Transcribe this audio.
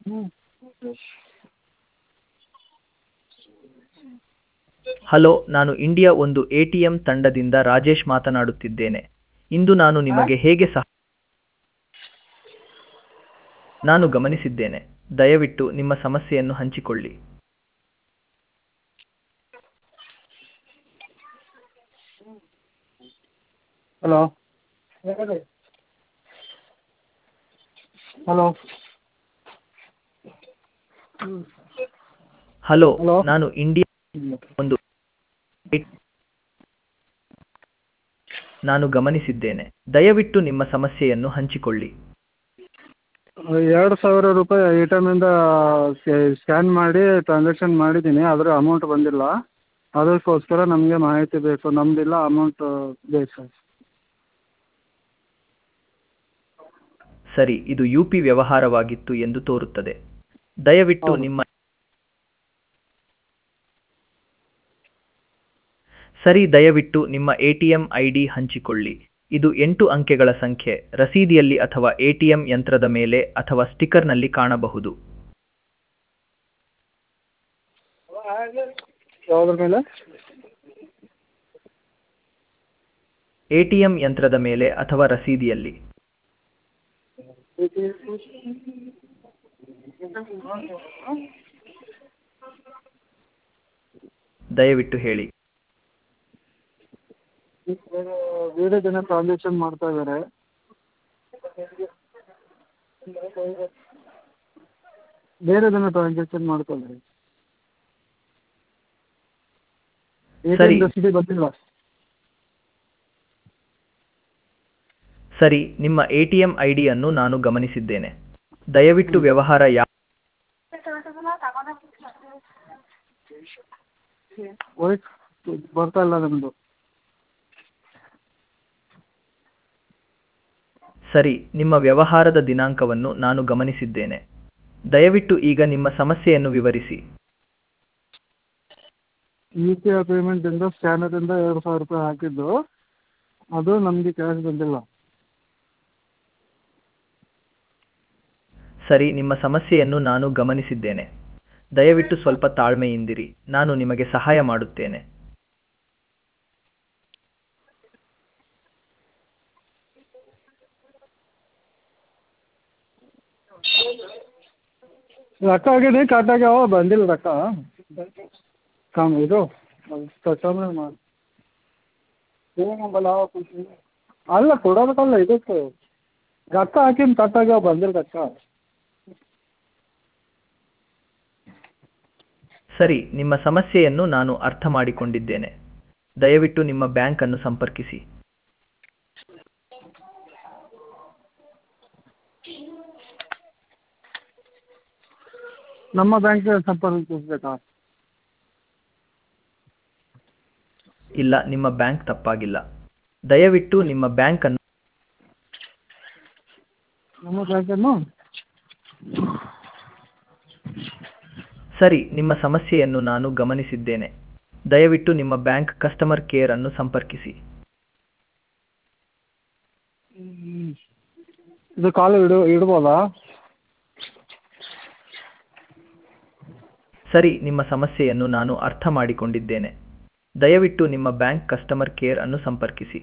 Hello ನಾನು India ಒಂದು A T M ತಂಡದಿಂದ ರಾಜೇಶ್ ಮಾತನಾಡುತ್ತಿದ್ದೇನೆ ಇಂದು ನಾನು ನಿಮಗೆ ಹೇಗೆ ಸಹ ನಾನು ಗಮನಿಸಿದ್ದೇನೆ ದಯವಿಟ್ಟು ನಿಮ್ಮ ಸಮಸ್ಯೆಯನ್ನು ಹಂಚಿಕೊಳ್ಳಿ ಹಲೋ ಹಲೋ ಹಲೋ Hello? ನಾನು ಇಂಡಿಯಾ ಒಂದು ನಾನು ಗಮನಿಸಿದ್ದೇನೆ ದಯವಿಟ್ಟು ನಿಮ್ಮ ಸಮಸ್ಯೆಯನ್ನು ಹಂಚಿಕೊಳ್ಳಿ ಎರಡು ಸಾವಿರ ರೂಪಾಯಿ ಎ ಟಿ ಎಮ್ಮಿಂದ ಸ್ಕ್ಯಾನ್ ಮಾಡಿ ಟ್ರಾನ್ಸಾಕ್ಷನ್ ಮಾಡಿದ್ದೀನಿ ಆದರೆ ಅಮೌಂಟ್ ಬಂದಿಲ್ಲ ಅದಕ್ಕೋಸ್ಕರ ನಮಗೆ ಮಾಹಿತಿ ಬೇಕು ನಮ್ಮದಿಲ್ಲ ಅಮೌಂಟ್ ಬೇಕು ಸರ್ ಸರಿ ಇದು ಯು ಪಿ ವ್ಯವಹಾರವಾಗಿತ್ತು ಎಂದು ತೋರುತ್ತದೆ ದಯವಿಟ್ಟು ಹೌದು. ನಿಮ್ಮ ಸರಿ ದಯವಿಟ್ಟು ನಿಮ್ಮ ಎಟಿಎಂ ಐಡಿ ಹಂಚಿಕೊಳ್ಳಿ ಇದು ಎಂಟು ಅಂಕೆಗಳ ಸಂಖ್ಯೆ ರಸೀದಿಯಲ್ಲಿ ಅಥವಾ ಎಟಿಎಂ ಯಂತ್ರದ ಮೇಲೆ ಅಥವಾ ಸ್ಟಿಕ್ಕರ್ನಲ್ಲಿ ಕಾಣಬಹುದು ಯಾವುದ್ರ ಮೇಲೆ ಎಟಿಎಂ ಯಂತ್ರದ ಮೇಲೆ ಅಥವಾ ರಸೀದಿಯಲ್ಲಿ ದಯವಿಟ್ಟು ಹೇಳಿ ಬೇರೆ ಜನ ಟ್ರಾನ್ಸಾಕ್ಷನ್ ಮಾಡ್ತಾ ಇದ್ದಾರೆ ಬೇರೆ ಜನ ಟ್ರಾನ್ಸಾಕ್ಷನ್ ಮಾಡ್ತಾ ಇದ್ದಾರೆ ಎ ಟಿ ಸರಿ. ಎಮ್ ರಸೀದಿ ಬಂದಿಲ್ಲ ಸರಿ ನಿಮ್ಮ ಎಟಿಎಂ ಐಡಿಯನ್ನು ನಾನು ಗಮನಿಸಿದ್ದೇನೆ ದಯವಿಟ್ಟು ವ್ಯವಹಾರ ಯಾ ವೈಟ್ ಬರ್ತಾ ಇಲ್ಲ ನಮ್ಮದು ಸರಿ ನಿಮ್ಮ ವ್ಯವಹಾರದ ದಿನಾಂಕವನ್ನು ನಾನು ಗಮನಿಸಿದ್ದೇನೆ ದಯವಿಟ್ಟು ಈಗ ನಿಮ್ಮ ಸಮಸ್ಯೆಯನ್ನು ವಿವರಿಸಿ ಯು ಪಿ ಐ ಪೇಮೆಂಟಿಂದ ಸ್ಕ್ಯಾನರಿಂದ ಎರಡು ಸಾವಿರ ರೂಪಾಯಿ ಹಾಕಿದ್ದು ಅದು ನಮಗೆ ಕ್ಯಾಶ್ ಬಂದಿಲ್ಲ ಸರಿ ನಿಮ್ಮ ಸಮಸ್ಯೆಯನ್ನು ನಾನು ಗಮನಿಸಿದ್ದೇನೆ ದಯವಿಟ್ಟು ಸ್ವಲ್ಪ ತಾಳ್ಮೆಯಿಂದಿರಿ ನಾನು ನಿಮಗೆ ಸಹಾಯ ಮಾಡುತ್ತೇನೆ ರೊಕ್ಕ ಆಗಿದೆ ಕಟ್ ಆಗ್ಯಾವ ಬಂದಿಲ್ಲ ರೊಕ್ಕ ಕಮ್ ಇದು ಕಸ್ಟಮರ್ ಮಾಡಿ ಅಲ್ಲ ಕೊಡೋದಕ್ಕಲ್ಲ ಇದಕ್ಕೆ ರೊಕ್ಕ ಹಾಕಿನ ಕಟ್ ಆಗ್ಯಾವ ಬಂದಿಲ್ಲ ರೊಕ್ಕ ಸರಿ ನಿಮ್ಮ ಸಮಸ್ಯೆಯನ್ನು ನಾನು ಅರ್ಥ ಮಾಡಿಕೊಂಡಿದ್ದೇನೆ ದಯವಿಟ್ಟು ನಿಮ್ಮ ಬ್ಯಾಂಕ್ ಅನ್ನು ಸಂಪರ್ಕಿಸಿ ನಮ್ಮ ಬ್ಯಾಂಕ್ಗೆ ಸಂಪರ್ಕಿಸ್ಬೇಕಾ ಇಲ್ಲ ನಿಮ್ಮ ಬ್ಯಾಂಕ್ ತಪ್ಪಾಗಿಲ್ಲ ದಯವಿಟ್ಟು ನಿಮ್ಮ ಬ್ಯಾಂಕ್ ಅನ್ನು ನಮ್ಮ ಬ್ಯಾಂಕನ್ನು ಸರಿ ನಿಮ್ಮ ಸಮಸ್ಯೆಯನ್ನು ನಾನು ಗಮನಿಸಿದ್ದೇನೆ ದಯವಿಟ್ಟು ನಿಮ್ಮ ಬ್ಯಾಂಕ್ ಕಸ್ಟಮರ್ ಕೇರ್ ಅನ್ನು ಸಂಪರ್ಕಿಸಿ ಇದು ಕಾಲ್ ಇಡು ಇಡ್ಬೋದಾ ಸರಿ ನಿಮ್ಮ ಸಮಸ್ಯೆಯನ್ನು ನಾನು ಅರ್ಥ ಮಾಡಿಕೊಂಡಿದ್ದೇನೆ ದಯವಿಟ್ಟು ನಿಮ್ಮ ಬ್ಯಾಂಕ್ ಕಸ್ಟಮರ್ ಕೇರ್ ಅನ್ನು ಸಂಪರ್ಕಿಸಿ